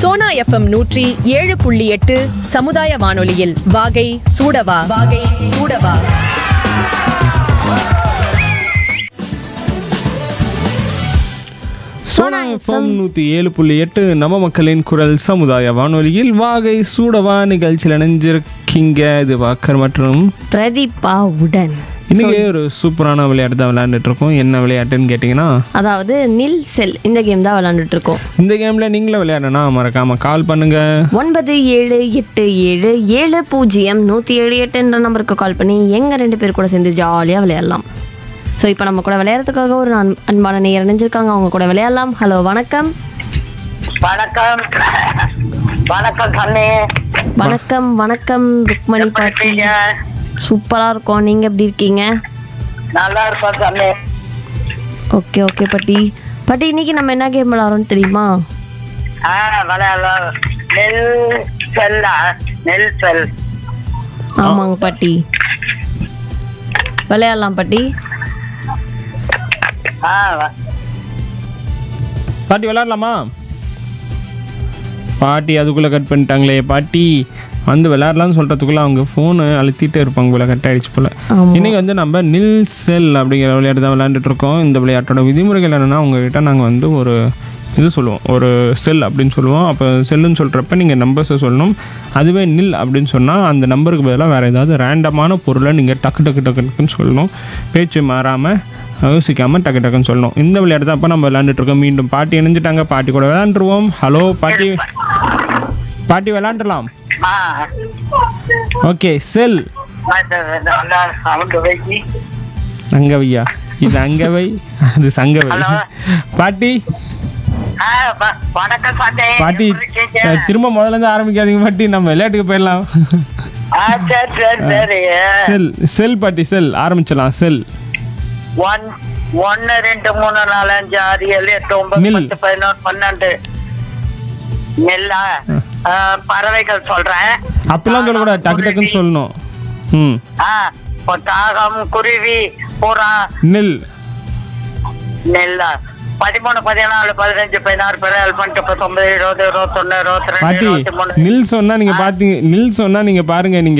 Sona FM நூற்றி ஏழு புள்ளி எட்டு சமுதாய வானொலியில் வாகை சூடவா வாகை சூடவா சோனா எஃப்எம் நூற்றி ஏழு புள்ளி எட்டு நம்ம மக்களின் குரல் சமுதாய வானொலியில் வாகை சூடவா நிகழ்ச்சியில் இணைஞ்சிருக்கீங்க இது வாக்கர் மற்றும் பிரதீபா உடன் இன்னைக்கு ஒரு சூப்பரான விளையாட்டு தான் விளையாண்டுட்டு இருக்கோம் என்ன விளையாட்டுன்னு கேட்டிங்கன்னா அதாவது நில் செல் இந்த கேம் தான் விளாண்டுட்டு இருக்கோம் இந்த கேமில் நீங்களும் விளையாடனா மறக்காம கால் பண்ணுங்க ஒன்பது ஏழு எட்டு ஏழு ஏழு பூஜ்ஜியம் நூற்றி ஏழு எட்டுன்ற நம்பருக்கு கால் பண்ணி எங்கள் ரெண்டு பேர் கூட சேர்ந்து ஜாலியாக விளையாடலாம் ஸோ இப்போ நம்ம கூட விளையாடுறதுக்காக ஒரு அன்- அன்பான நேயர் இணைஞ்சிருக்காங்க அவங்க கூட விளையாடலாம் ஹலோ வணக்கம் வணக்கம் வணக்கம் கண்ணே வணக்கம் வணக்கம் ருக்மணி எப்படி பாட்டி இருக்கீங்க சூப்பராக இருக்கோம் நீங்கள் எப்படி இருக்கீங்க நல்லா இருக்கோம் கண்ணே ஓகே ஓகே பாட்டி பாட்டி இன்னைக்கு நம்ம என்ன கேம் விளாட்றோம்னு தெரியுமா ஆ விளையாடலாம் நெல் செல்லா நெல் செல் ஆமாங்க பாட்டி விளையாடலாம் பாட்டி ஆ வ- பாட்டி விளையாடலாமா பாட்டி அதுக்குள்ளே கட் பண்ணிட்டாங்களே பாட்டி வந்து விளையாடலாம்னு சொல்கிறதுக்குள்ளே அவங்க ஃபோனு அழுத்திட்டே இருப்பாங்க போல கட் ஆயிடுச்சு போல் ஆமா. இன்னைக்கு வந்து நம்ம நில் செல் அப்படிங்கிற விளையாட்டு தான் விளையாண்டுட்டு இருக்கோம் இந்த விளையாட்டோட விதிமுறைகள் என்னென்னா உங்ககிட்ட நாங்கள் வந்து ஒரு இது சொல்லுவோம் ஒரு செல் அப்படின்னு சொல்லுவோம் அப்போ செல்லுன்னு சொல்கிறப்ப நீங்கள் நம்பர்ஸை சொல்லணும் அதுவே நில் அப்படின்னு சொன்னால் அந்த நம்பருக்கு பதிலாக வேறு ஏதாவது ரேண்டமான பொருளை நீங்கள் டக்கு டக்கு டக்கு டக்குன்னு சொல்லணும் பேச்சு மாறாமல் யோசிக்காமல் டக்கு டக்குன்னு சொல்லணும் இந்த விளையாட்டு தான் இப்போ நம்ம விளையாண்டுட்டு இருக்கோம் மீண்டும் பாட்டி இணைஞ்சிட்டாங்க பாட்டி கூட விளையாண்டுருவோம் ஹலோ பாட்டி பாட்டி விளையாண்டுலாம் ஆ ஓகே செல் அது நல்லா சவுண்டு வைக்கி அங்கவையா இது அங்கவை அது சங்கவை ஹலோ. பாட்டி ஆ வ- வணக்கம் சண்டே பாட்டி அஹ், திரும்ப முதல்ல இருந்து ஆரம்பிக்காதீங்க பாட்டி நம்ம விளையாட்டுக்கு போயிடலாம் ஆ சரி சரி சரி செல் செல் பாட்டி செல் ஆரம்பிச்சலாம் செல் ஒன் ஒன்னு ரெண்டு மூணு நாலு அஞ்சு ஆறு ஏழு எட்டு ஒன்பது நில். பத்து பதினொன்று பன்னெண்டு நெல்லா ஆ, பறவைகள் சொல்றேன் அப்படிலாம் சொல்லக்கூடாது டக்கு டக்குன்னு சொல்லணும் ம் ஆ தாகம் குருவி புறா நெல் நெல்லா பதிமூணு பதினாலு பதினஞ்சு பதினாறு பதினேழு பன்னெண்டு பத்தொன்பது இருபது இருபத்தொன்னு இருபத்தி ரெண்டு பாட்டி இருபத்தி மூணு நில் சொன்னா நீங்க பாத்தீங்க நில் சொன்னா நீங்க பாருங்க நீங்க